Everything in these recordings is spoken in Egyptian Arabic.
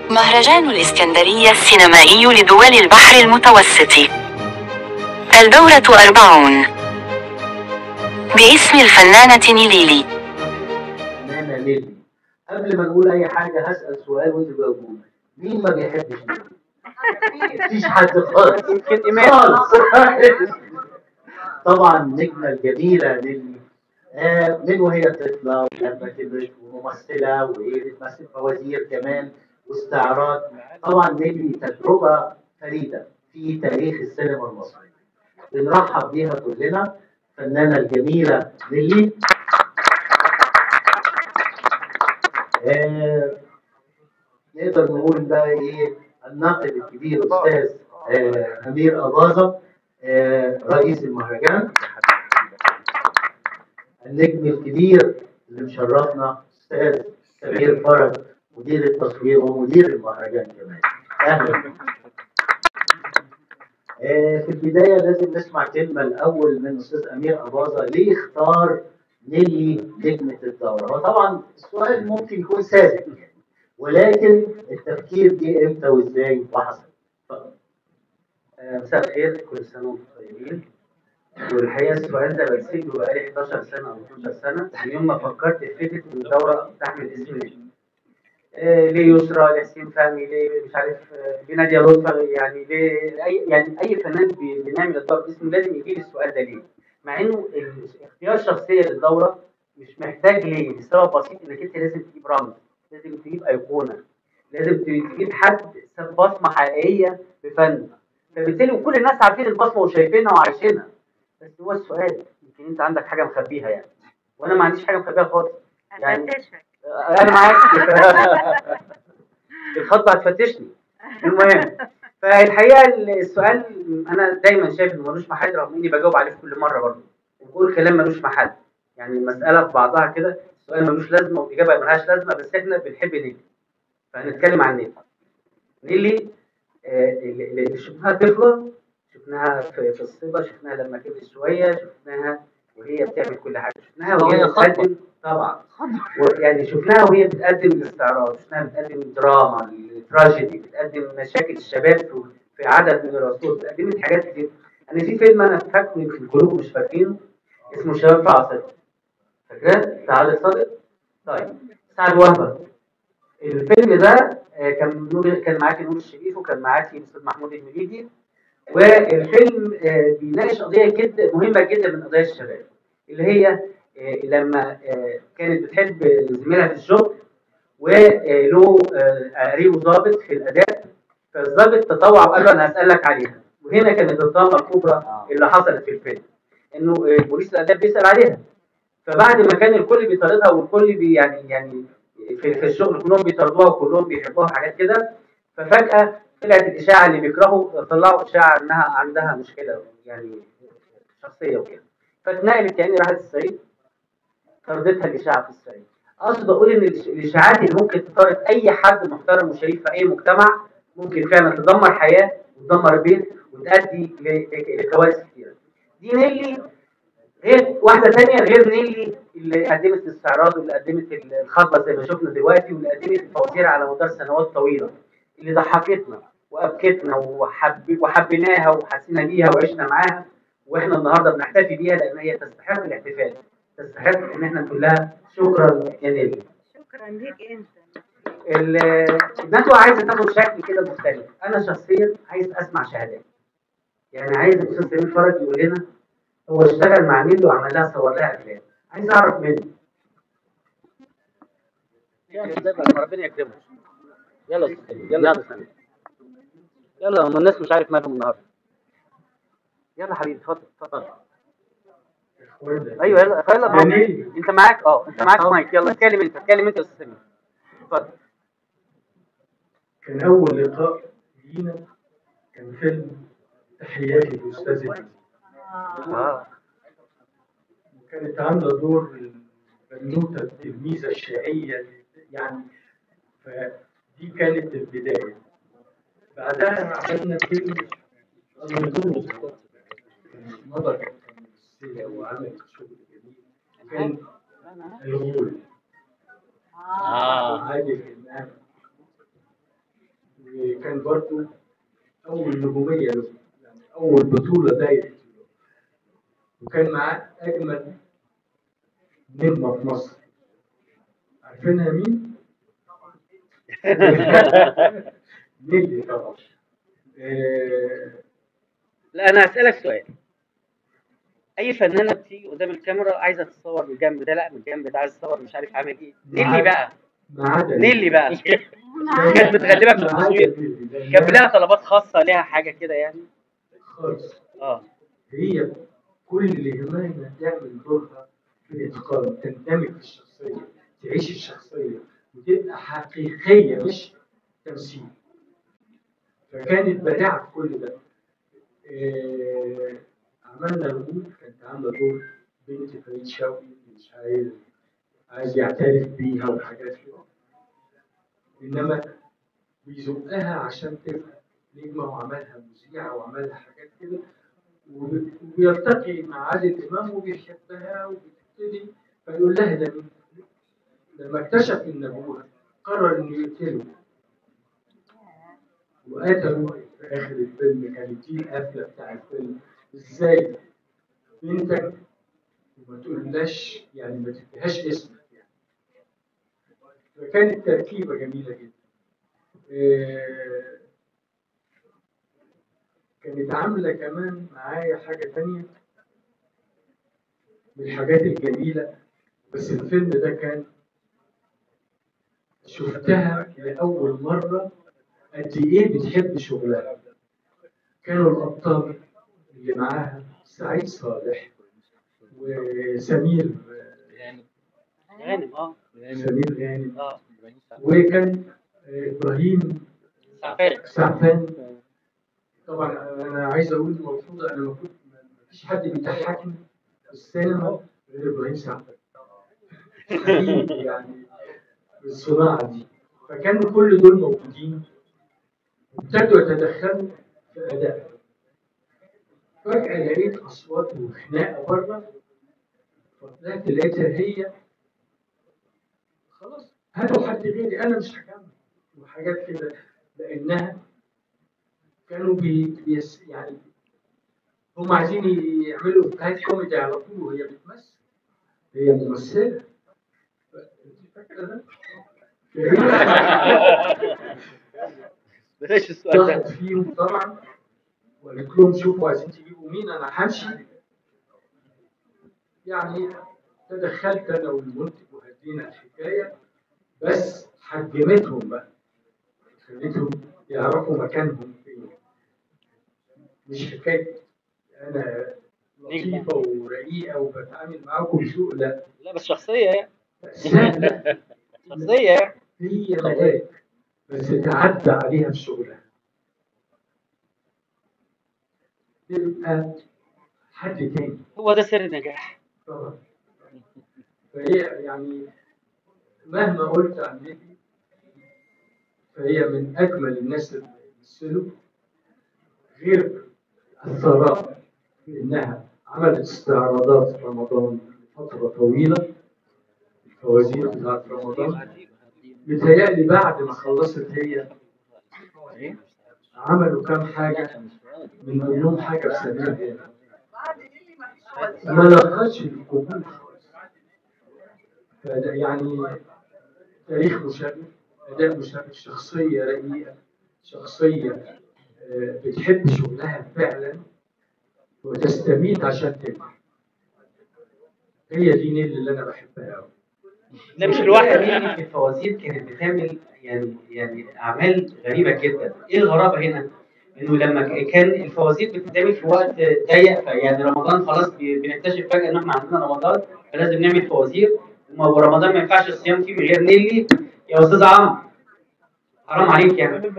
مهرجان الإسكندرية السينمائي لدول البحر المتوسط الدورة أربعون باسم الفنانة نيليلي فنانة ليلي قبل ما نقول أي حاجة هسأل سؤال وأنتوا جاوبوني مين ما بيحبش نيلي؟ مفيش حد خالص يمكن إيمان. خالص طبعا النجمة الجميلة ليلي آه من وهي طفلة ولما كبرت وممثلة وهي بتمثل فوازير كمان واستعراض طبعا نيلي تجربة فريدة في تاريخ السينما المصرية بنرحب بيها كلنا الفنانة الجميلة ليلي آه، نقدر نقول بقى ايه الناقد الكبير استاذ آه، امير اباظه آه، رئيس المهرجان النجم الكبير اللي مشرفنا استاذ سمير فرج مدير التصوير ومدير المهرجان كمان اهلا آه، في البدايه لازم نسمع كلمه الاول من استاذ امير اباظه ليه اختار نيلي نجمه الدوره وطبعا السؤال ممكن يكون ساذج يعني ولكن التفكير جه امتى وازاي وحصل اتفضل. آه، مساء الخير كل سنة وانتم طيبين والحقيقة السؤال ده بسيبه بقالي 11 سنة أو 12 سنة من يوم ما فكرت في فكرة إن الدورة تحمل اسم نجم. آه، ليه يسرى لحسين فهمي ليه مش عارف آه، ليه نادية لطفي يعني ليه أي يعني أي فنان بي- بنعمل الدورة باسمه لازم يجي لي السؤال ده ليه؟ مع إنه الاختيار الشخصية للدورة مش محتاج ليه لسبب بسيط إنك أنت لازم تجيب رمز لازم تجيب أيقونة لازم تجيب حد ساب بصمة حقيقية بفن فبالتالي وكل الناس عارفين البصمه وشايفينها وعايشينها بس هو السؤال يمكن انت عندك حاجه مخبيها يعني وانا ما عنديش حاجه مخبيها خالص يعني هنفتشك انا معاك الخط هتفتشني المهم فالحقيقه السؤال انا دايما شايف انه ملوش محل رغم اني بجاوب عليه في كل مره برضه وبقول كلام ملوش محل يعني المساله في بعضها كده السؤال ملوش لازمه والاجابه ملهاش لازمه بس احنا بنحب نيلي فهنتكلم عن نيلي نيلي آه، اللي اللي شفناها طفله شفناها في في الصبا شفناها لما كبرت شويه شفناها وهي بتعمل كل حاجه شفناها وهي وهي خطوة. بتقدم طبعا يعني شفناها وهي بتقدم الاستعراض شفناها بتقدم دراما التراجيدي بتقدم مشاكل الشباب في- في عدد من العصور قدمت حاجات كتير انا في فيلم انا فاكره يمكن كلكم مش فاكرينه اسمه شباب في عصر فاكراه؟ تعالى صادق طيب سعد وهبه الفيلم ده آه، كان نور كان معاكي نور الشريف وكان معاكي الاستاذ محمود المليجي والفيلم آه، بيناقش قضيه جدا مهمه جدا من قضايا الشباب اللي هي آه، لما آه، كانت بتحب زميلها في الشغل وله آه، قريبه ضابط في الاداء فالضابط تطوع وقال له انا هسالك عليها وهنا كانت الدراما الكبرى اللي حصلت في الفيلم انه آه، بوليس الاداء بيسال عليها فبعد ما كان الكل بيطاردها والكل بي يعني يعني في, في الشغل كلهم بيطاردوها وكلهم بيحبوها وحاجات كده ففجأة طلعت الإشاعة اللي بيكرهوا طلعوا إشاعة إنها عندها مشكلة يعني شخصية وكده فاتنقلت يعني راحت الصعيد طردتها الإشاعة في الصعيد أقصد أقول إن الإش- الإشاعات اللي ممكن تطارد أي حد محترم وشريف في أي مجتمع ممكن فعلا تدمر حياة وتدمر بيت وتؤدي ل- لكوارث كتيرة دي نيلي غير واحدة تانية غير نيلي اللي قدمت الاستعراض واللي قدمت الخطبة زي ما شفنا دلوقتي واللي قدمت الفوازير على مدار سنوات طويلة اللي ضحكتنا وأبكتنا وحب وحبيناها وحسينا بيها وعشنا معاها واحنا النهارده بنحتفي بيها لأن هي تستحق الاحتفال تستحق إن احنا نقول لها شكرا يا نيلي شكرا ليك انت ال- الندوة عايزة تاخد شكل كده مختلف أنا شخصيا عايز أسمع شهادات يعني عايز الأستاذ سمير فرج يقول لنا هو اشتغل مع مين وعمل لها صور لها أفلام عايز أعرف منه ربنا يكرمه يلا يا أستاذ سمير، يلا يا أستاذ سمير. يلا هم الناس مش عارف مالهم النهارده يلا حبيبي اتفضل اتفضل ايوه يلا يلا معاك. جميل. انت معاك اه انت معاك مايك يلا اتكلم انت اتكلم انت يا استاذ سمير اتفضل كان أول لقاء لينا كان فيلم تحياتي للأستاذ الجديد اه وكانت عاملة دور البنوتة التلميذة الشقية يعني فدي كانت البداية بعدها عملنا فيلم النجوم مضى ممثلة وعملت شغل جميل كان الغول اه عادل إمام كان برضه أول نجومية له يعني أول بطولة دايركت له وكان معاه أجمل نجمة في مصر عارفينها مين؟ نيلي طبعا آه، لا انا هسألك سؤال اي فنانه بتيجي قدام الكاميرا عايزه تتصور من الجنب ده لا من الجنب ده عايزه تتصور مش عارف عامل ايه نيلي بقى ما عدا نيلي بقى كانت بتغلبك في ما عدا التصوير نيلي، كان لها طلبات خاصه ليها حاجه كده يعني خالص اه هي كل اللي يهمها انها تعمل دورها باتقان تندمج في الشخصيه تعيش الشخصيه وتبقى حقيقيه مش تمثيل فكانت بديعه في كل ده آه، عملنا الغول كانت عامله دور بنت فريد شوقي مش عايز عايز يعترف بيها وحاجات كده انما بيزقها عشان تبقى نجمه وعملها مذيعه وعملها حاجات كده وب- وبيلتقي مع عادل امام وبيحبها وبتبتدي فيقول لها ده مين؟ لما اكتشف ان ابوها قرر انه يقتله وقتله في اخر الفيلم كانت دي القفله بتاع الفيلم ازاي بنتك وما تقولهاش يعني ما تديهاش اسمك يعني فكانت تركيبه جميله جدا آه، كانت عاملة كمان معايا حاجة تانية من الحاجات الجميلة بس الفيلم ده كان شفتها لأول مرة قد إيه بتحب شغلها كانوا الأبطال اللي معاها سعيد صالح وسمير غانم اه سمير غانم اه وكان إبراهيم سعفان سعفان طبعا انا عايز اقول المفروض انا ما كنت ما فيش حد بيضحكني في السينما غير ابراهيم سعفان حقيقي يعني بالصناعه دي فكانوا كل دول موجودين وابتدوا يتدخلوا في اداء فجاه لقيت اصوات وخناقه بره فطلعت لقيتها هي خلاص هاتوا حد غيري انا مش هكمل وحاجات كده لانها كانوا بي بيس يعني هم عايزين يعملوا فلاش كوميدي على طول وهي بتمثل هي ممثلة ف- أنت فاكرة ده؟ بلاش السؤال ضغط ده فيهم طبعا وقالت لهم شوفوا عايزين تجيبوا مين انا همشي يعني تدخلت انا والمنتج وهدينا الحكايه بس حجمتهم بقى خليتهم يعرفوا مكانهم فين مش حكايه انا لطيفه ورقيقه وبتعامل معاكم بسوء لا لا بس شخصيه يعني سهله شخصيه يعني هي ملاك بس تعدى عليها بشغلها تبقى حد تاني هو ده سر النجاح طبعا فهي يعني مهما قلت عن نيلي فهي من أجمل الناس اللي بيمثلوا غير الثراء في إنها عملت استعراضات في رمضان فترة طويلة الفوازير بتاعت رمضان متهيألي بعد ما خلصت هي عملوا كام حاجة من ضمنهم حاجة في سبيل ما لقاش القبول خالص فده يعني تاريخ مشرف أداء مشرف شخصية رقيقة شخصية آه، بتحب شغلها فعلا وتستميت عشان تنجح هي دي نيل اللي أنا بحبها أوي لا مش الواحد يعني في الفوازير كانت بتعمل يعني يعني اعمال غريبه جدا ايه الغرابه هنا انه لما ك- كان الفوازير بتتعمل في وقت ضيق يعني رمضان خلاص ب- بنكتشف فجاه ان احنا عندنا رمضان فلازم نعمل فوازير وما- ورمضان ما ينفعش الصيام فيه من غير نيلي يا استاذ عمرو حرام عليك يعني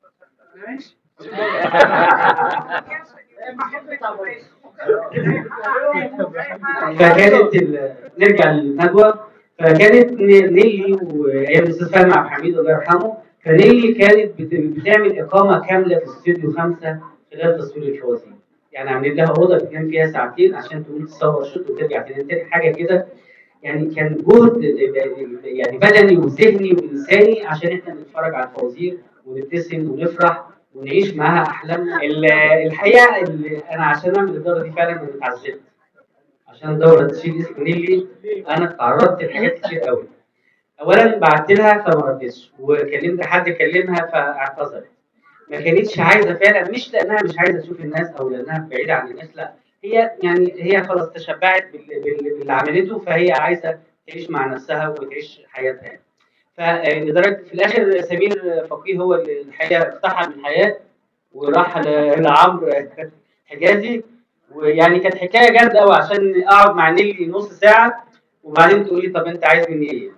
فكانت ال... نرجع للندوه فكانت ن- نيلي وايام الاستاذ فهمي عبد الحميد الله يرحمه فنيلي كانت بت... بتعمل اقامه كامله في استوديو خمسه خلال تصوير الفوازير يعني عاملين لها اوضه بتنام فيها ساعتين عشان تقوم تصور شوط وترجع تنام تاني حاجه كده يعني كان جهد يعني بدني وذهني وانساني عشان احنا نتفرج على الفوازير ونبتسم ونفرح ونعيش معاها احلامنا ال- الحقيقه اللي انا عشان اعمل الدوره دي فعلا انا اتعذبت عشان الدوره تشيل اسم نيلي انا اتعرضت لحاجات كتير قوي اولا بعت لها فما ردتش وكلمت حد كلمها فاعتذرت ما كانتش عايزه فعلا مش لانها مش عايزه تشوف الناس او لانها بعيده عن الناس لا هي يعني هي خلاص تشبعت بال- بال- باللي عملته فهي عايزه تعيش مع نفسها وتعيش حياتها يعني. فلدرجه في الاخر سمير فقيه هو اللي الحقيقه اقتحم الحياه وراح ل- لعمرو حجازي ويعني كانت حكايه جامده قوي عشان اقعد مع نيلي نص ساعه وبعدين تقول لي طب انت عايز مني ايه؟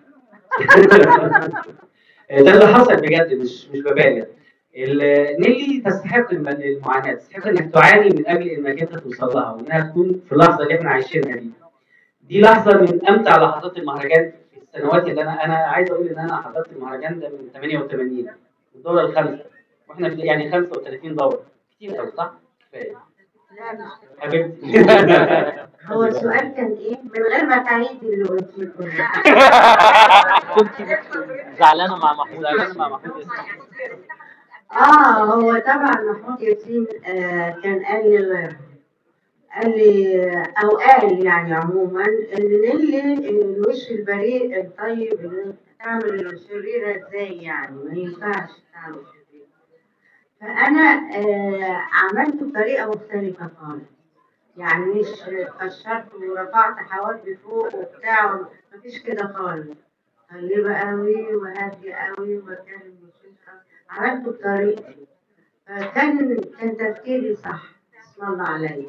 ده اللي حصل بجد مش مش ببالغ ال- نيلي تستحق الم- المعاناه تستحق انك تعاني من اجل انك انت توصل لها وانها تكون في اللحظه اللي احنا عايشينها دي دي لحظه من امتع لحظات المهرجان في السنوات اللي انا انا عايز اقول ان انا حضرت المهرجان ده من 88 الدوره الخامسه واحنا في يعني 35 دوره كتير قوي صح؟ كفايه حبيبتي هو السؤال كان ايه؟ من غير ما تعيدي اللي قلتيه كله. كنت زعلانه مع محمود زعلانه مع محمود ياسين. اه هو طبعا محمود ياسين آه كان قال لي قال لي او قال يعني عموما ان نيلي الوش البريء الطيب اللي تعمل الشريرة ازاي يعني ما ينفعش تعمل شريرة فانا آه عملته بطريقة مختلفة خالص يعني مش كشرت ورفعت حواجبي فوق وبتاع مفيش كده خالص طيبة قوي وهادية قوي وبتكلم بصوت عملته بطريقتي فكان كان تفكيري صح اسم الله عليا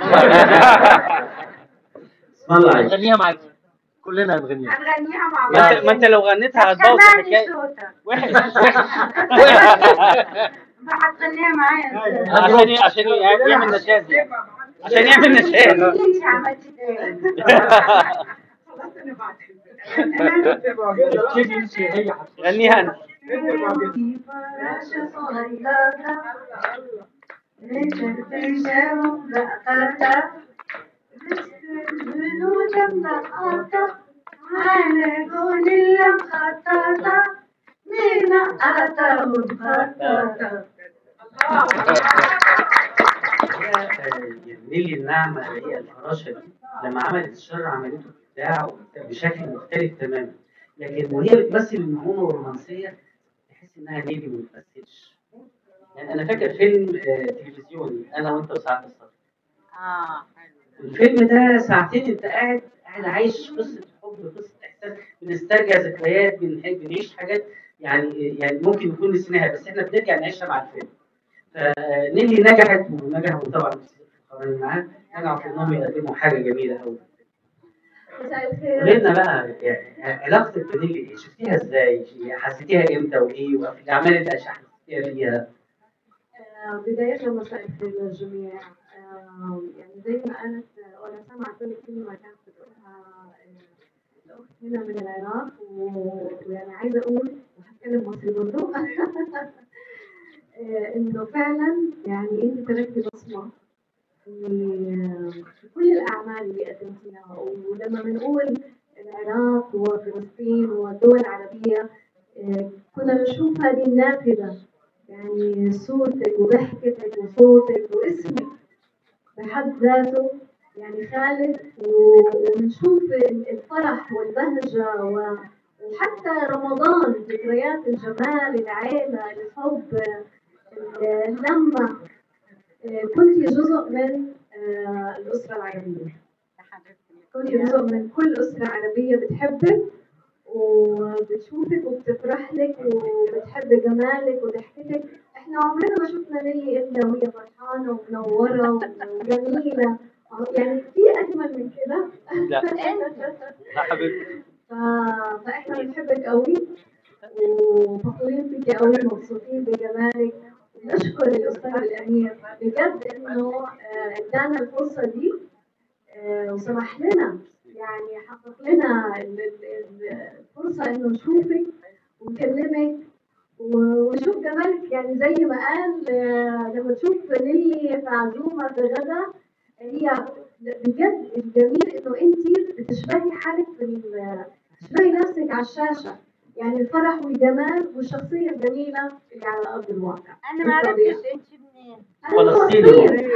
اسم الله عليك غنيها معاكي كلنا هنغنيها هنغنيها مع ما انت ما انت لو غنيتها هتبوظ سمعني الحكايه صوتك وحش هتغنيها معايا عشان ي- عشان ي- يعمل نشاز يعني. عشان يعمل نشاز انت عملتي تاني تبتدي انت هي هتخش. غنيها انت في فراشة صغيرة متفتشة ومدققة بنوجة مدققة على جون اللي مخططة منقطة ومخططة نيلي النعمة هي الفراشة دي لما عملت الشر عملته بإبداع بشكل مختلف تماما لكن وهي بتمثل النعومة والرومانسية تحس إنها نيلي ما بتمثلش يعني أنا فاكر فيلم آه، تلفزيوني أنا وأنت وسعاد الصدر اه الفيلم ده ساعتين انت قاعد قاعد عايش قصه حب قصه احساس بنسترجع ذكريات بنح- بنعيش حاجات يعني يعني ممكن نكون نسيناها بس احنا بنرجع نعيشها مع الفيلم فنيلي نجحت ونجحوا طبعا القرارين معاه نجحوا في انهم يقدموا حاجه جميله قوي مساء الخير قولي لنا بقى يعني علاقتك بنيلي ايه؟ شفتيها ازاي؟ حسيتيها امتى وايه؟ وفي الاعمال اللي حسيتيها فيها آه، بداية مساء الخير للجميع آه، يعني زي ما قالت آه، وأنا سامعة كل كلمة كانت بتقولها آه، الأخت هنا من العراق و- ويعني عايزة أقول وهتكلم مصري برضه آه، إنه فعلا يعني أنت تركتي بصمة في في كل الأعمال اللي قدمتيها ولما بنقول العراق وفلسطين والدول العربية آه، كنا بنشوف هذه النافذة يعني صورتك وضحكتك وصوتك واسمك بحد ذاته يعني خالد و- ونشوف ال- الفرح والبهجة و- وحتى رمضان ذكريات الجمال العيلة الحب ال- اللمة آه، كنت جزء من آه، الأسرة العربية كنت جزء من كل أسرة عربية بتحبك وبتشوفك وبتفرح لك وبتحب جمالك وضحكتك احنا عمرنا ما شفنا نيلي الا وهي فرحانه ومنوره وجميله يعني في اجمل من كده لا لا حبيبتي ف... فاحنا بنحبك قوي وفخورين فيكي قوي مبسوطين بجمالك ونشكر الاستاذ الامير بجد انه آه، ادانا الفرصه دي آه، وسمح لنا يعني حقق لنا ال- ال- ال- الفرصه انه نشوفك ونكلمك و- ونشوف جمالك يعني زي ما قال آه، لما تشوف نيلي في عزومه في غدا هي بجد الجميل انه انت بتشبهي حالك في ال- بتشبهي نفسك على الشاشه يعني الفرح والجمال والشخصيه الجميله اللي على ارض الواقع انا ما بالطبيعة. عرفتش انت منين أنا فلسطيني. فلسطيني.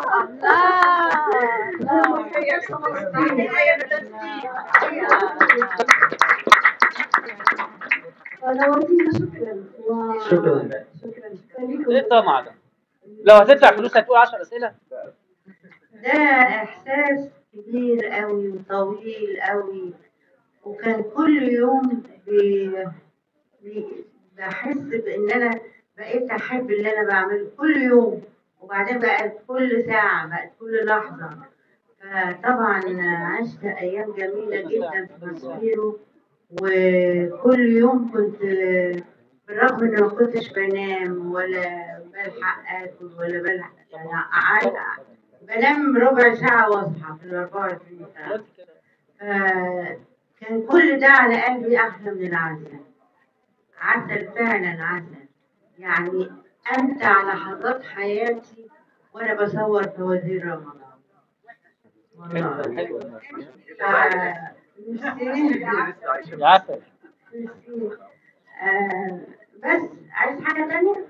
نورتينا شكرا و- شكرا لك شكرا شكرا لكم ايه الطمع ده؟ لو هتدفع فلوس هتقول 10 اسئله ده احساس كبير قوي وطويل قوي وكان كل يوم بي بي بحس بان انا بقيت احب اللي انا بعمله كل يوم وبعدين بقت كل ساعه بقت كل لحظه فطبعا عشت ايام جميله جدا في مصيره وكل يوم كنت بالرغم ان ما كنتش بنام ولا بلحق اكل ولا بلحق يعني قعدت بنام ربع ساعة واصحى في ال 24 ساعة آه، كان كل ده على قلبي أحلى من العسل عسل فعلا عسل يعني أمتع لحظات حياتي وأنا بصور فوازير رمضان والله آه، ميرسي. يا عسل ميرسي. آه، بس عايز حاجة تانية؟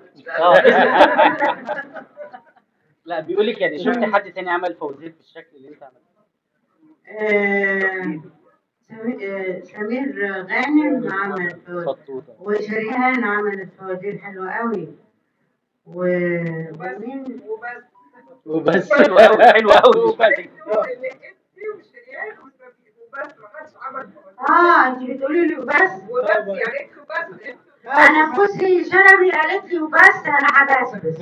لا بيقول لك يعني شفتي حد تاني عمل فوازير بالشكل اللي انت عملته آه، سمي- آه، سمير غانم عمل فوازير فطوطه وشريهان عملت فوازير حلوة قوي و... ومين وبس حلو قوي اه انت بتقولي لي وبس انا بصي شربي قالت لي وبس انا هبسبس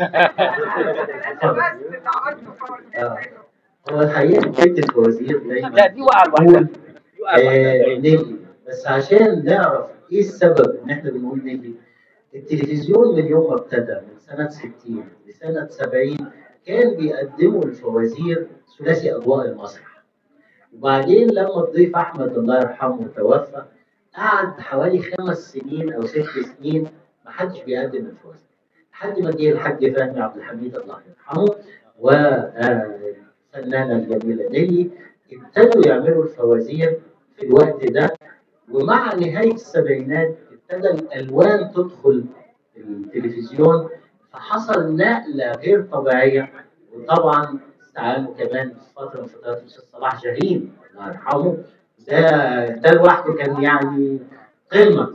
آه. هو الحقيقة حتة الفوازير لا دايما دي وقع لوحدها دي وقع آه، لوحدها نجي بس عشان نعرف ايه السبب ان احنا بنقول نجي التلفزيون من يوم ما ابتدى من سنة 60 لسنة 70 كان بيقدموا الفوازير ثلاثي أضواء المسرح وبعدين لما الضيف أحمد الله يرحمه توفى قعد حوالي خمس سنين أو ست سنين ما حدش بيقدم الفوازير لحد ما جه الحاج فهمي عبد الحميد الله يرحمه والفنانة الجميلة نيلي ابتدوا يعملوا الفوازير في الوقت ده ومع نهاية السبعينات ابتدى الألوان تدخل التلفزيون فحصل نقلة غير طبيعية وطبعا استعانوا كمان في فترة من فترات الأستاذ صلاح جاهين الله يرحمه ده ده لوحده كان يعني قمة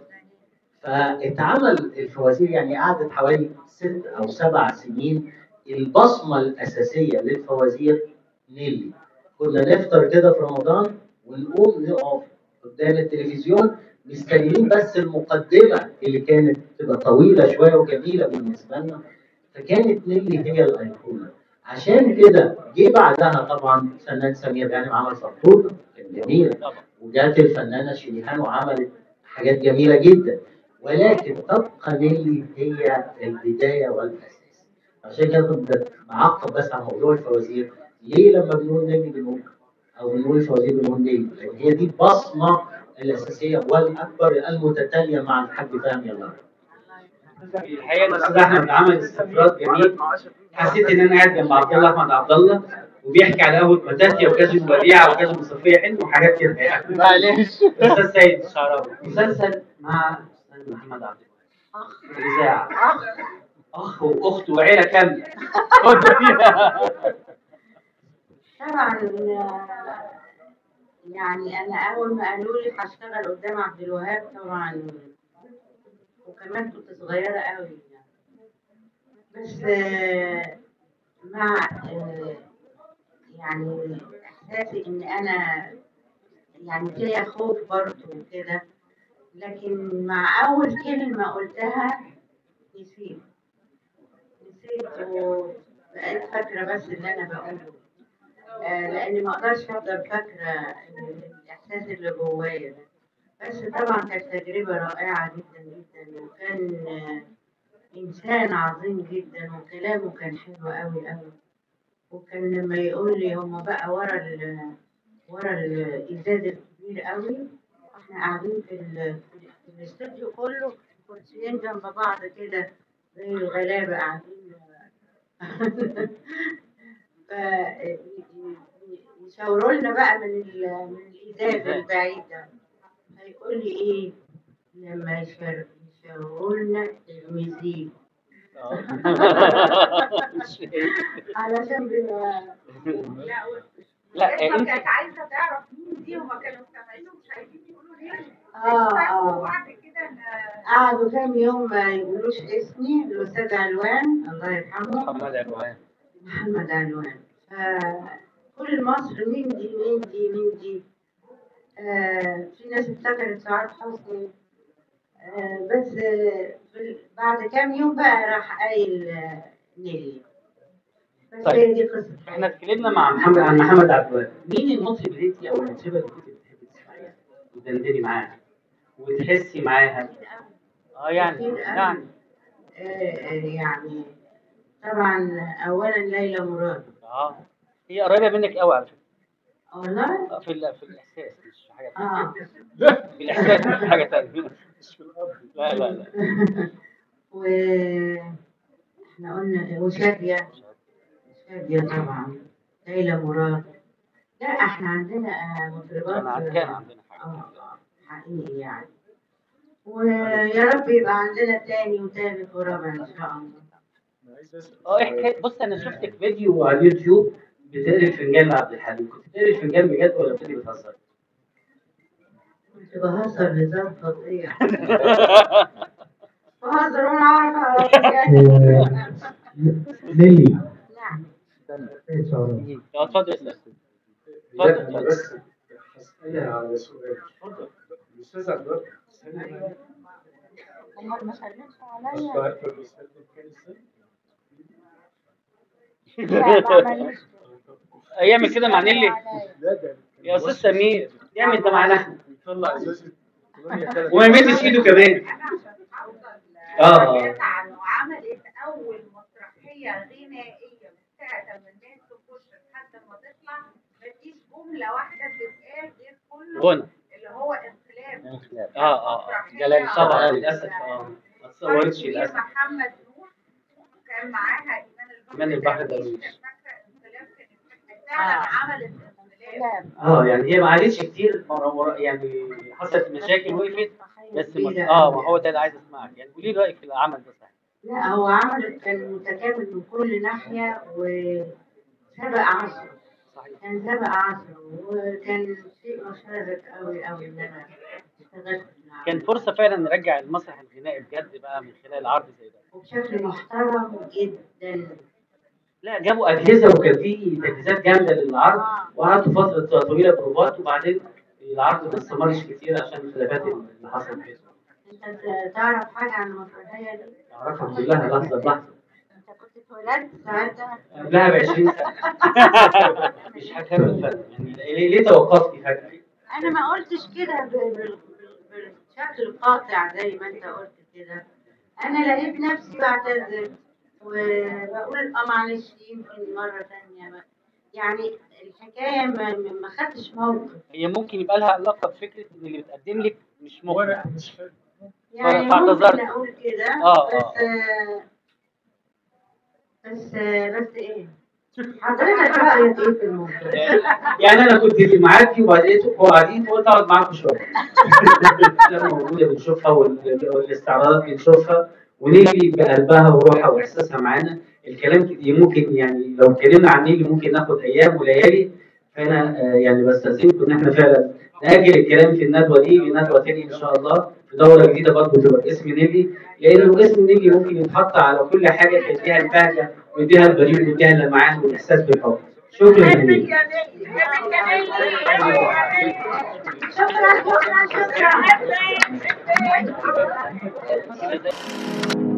فاتعمل الفوازير يعني قعدت حوالي ست أو سبع سنين البصمة الأساسية للفوازير نيلي كنا نفطر كده في رمضان ونقوم نقف قدام التلفزيون مستنيين بس المقدمة اللي كانت تبقى طويلة شوية وجميلة بالنسبة لنا فكانت نيلي هي الأيقونة عشان كده جه بعدها طبعا فنان سمير غانم عمل فطوطة كان جميلة وجات الفنانة شريهان وعملت حاجات جميلة جدا ولكن تبقى نيلي هي البداية والأساس عشان كده كنت بعقب بس على موضوع الفوازير ليه لما بنقول نيلي بنقول أو بنقول الفوازير بنقول نيلي لأن هي دي البصمة الأساسية والأكبر المتتالية مع الحاج فهمي الله يرحمه. الحقيقه الاستاذ احمد عمل استفراغ جميل حسيت ان انا قاعد جنب عبد الله احمد عبد الله وبيحكي على قهوه متاتيا وكاجم وديعه وكاجم صفيه حلو وحاجات كده يعني معلش الاستاذ سيد الشعراوي مسلسل مع الاستاذ محمد عبد الوهاب اخ الاذاعه اخ واخت وعيله كامله طبعا آه، يعني انا اول ما قالوا لي هشتغل قدام عبد الوهاب طبعا وكمان كنت صغيره قوي يعني. بس آه، مع آه، يعني احساسي ان انا يعني فيا خوف برضه وكده لكن مع اول كلمه قلتها نسيت نسيت وبقيت فاكره بس اللي انا بقوله آه، لاني ما اقدرش افضل فاكره الاحساس اللي جوايا ده بس طبعا كانت تجربه رائعه جدا جدا وكان آه، انسان عظيم جدا وكلامه كان حلو قوي قوي وكان لما يقول لي هما بقى ورا ال ورا الازاز الكبير قوي احنا قاعدين في ال- في الاستوديو كله كرسيين جنب بعض كده زي الغلابه قاعدين ف يشاوروا لنا بقى من ال- من الازاز البعيد ده هيقول لي ايه لما يشر- يشاوروا لنا المزيد علشان بيبقى لا الناس انت كانت عايزه تعرف مين دي وما كانوا سامعين ومش عايزين يقولوا ليه اه اه وبعد كده آه، قعدوا كام يوم ما يقولوش اسمي الاستاذ علوان الله يرحمه محمد عدوان محمد علوان فكل مصر مين دي مين دي مين دي آه في ناس افتكرت سعاد حسني آه بس آه في- بعد كام يوم بقى راح قايل آه، نيلي بس طيب. هي دي قصة احنا اتكلمنا مع محمد عن محمد عدوان مين المطرب اللي انت او المطربه اللي كنت بتحبي تسمعيها وتندمي معاها وتحسي معاها اه يعني أكيد يعني آه آه، يعني طبعا اولا ليلى مراد اه هي قريبه منك قوي على فكره والله آه، في ال- في الاحساس مش في حاجه اه تانية. في الاحساس مش في حاجه ثانيه مش في الأرض لا لا لا و احنا قلنا وشادية شادية طبعا ليلى مراد لا احنا عندنا آه، مطربات كان عن- كان عندنا حاجه اه حقيقي يعني ويا رب يبقى عندنا تاني وتالت ورابع ان شاء الله أنا عايز أسأل اه حكايه بص انا شفتك فيديو على اليوتيوب بتقري الفنجان لعبد الحليم كنت بتقري الفنجان بجد ولا كنت بتهزر؟ كنت بهزر هزار فظيع بهزر وانا اعرف اعرف ليلي نعم ايه شعورك؟ اه اتفضل يا استاذ لا أنا بس هسألها على سؤال الأستاذ عبد سلم امال ما سلمش مش عليا عارفة بيسلم كام سنة لا ما عملوش يعمل كده مع نيلي لا ده يا استاذ سمير يعمل ده معانا احنا يطلع إزازة كولونيا تلات وما يمدش ايده كمان اه حكيت عنه عملت اول مسرحيه غنائيه من ساعه ما الناس تخش لحد ما تطلع مفيش جمله واحده بتتقال غير كله غنى اللي هو انقلاب اه اه اه جلال طبعا للاسف اه ما اتصورتش كان للاسف محمد نور كان معاها ايمان البحر إيمان البحر درويش. درويش. كانت فاكره انقلاب كانت فعلا عملت انقلاب اه يعني هي ما عادتش كتير مرة مرة يعني حصلت مشاكل وقفت بس ما اه ما هو ده اللي عايز اسمعك يعني قولي رايك في العمل ده صحيح لا هو عمل كان متكامل من كل ناحية وسبق عصره صحيح كان سبق عصره وكان شيء مشرف قوي قوي إن أنا اشتغلت معاه. كان فرصه فعلا نرجع المسرح الغنائي بجد بقى من خلال عرض زي ده وبشكل محترم جدا لا جابوا اجهزه وكان في تجهيزات جامده للعرض وقعدوا فتره طويله بروفات وبعدين العرض ما استمرش كتير عشان الخلافات اللي حصلت فيه انت تعرف حاجة عن المسرحية دي؟ اعرفها كلها لحظه بلحظه انت كنت اتولدت ساعتها؟ قبلها ب 20 سنه مش هكمل فجاه يعني ليه, ليه توقفتي فجاه؟ انا ما قلتش كده ب- بال- بال- بالشكل القاطع زي ما انت قلت كده انا لقيت نفسي بعتذر وبقول اه معلش يمكن مره ثانيه ما- يعني الحكايه ما ما ما خدتش موقف هي ممكن يبقى لها علاقه بفكره ان اللي بتقدم لك مش مقنع وأنا مش فاهم يعني فاعتذرت. ممكن اقول كده آه، بس آه، بس آه، بس ايه حضرتك رايك ايه في الموضوع؟ يعني انا كنت معاكي وبعدين قاعدين فقلت اقعد معاكم شويه الافلام موجوده بنشوفها وال- والاستعراضات بنشوفها ونيجي بقلبها وروحها واحساسها معانا الكلام كتير ممكن يعني لو اتكلمنا عن نيلي ممكن ناخد ايام وليالي فانا آه، يعني بستاذنكم ان احنا فعلا ناجل الكلام في الندوه دي لندوه تاني ان شاء الله في دوره جديده برضه تبقى باسم نيلي لانه اسم نيلي ممكن يتحط على كل حاجه تديها البهجه ويديها البريد ويديها اللمعان والاحساس بالحب شكرا جزيلا شكرا شكرا شكرا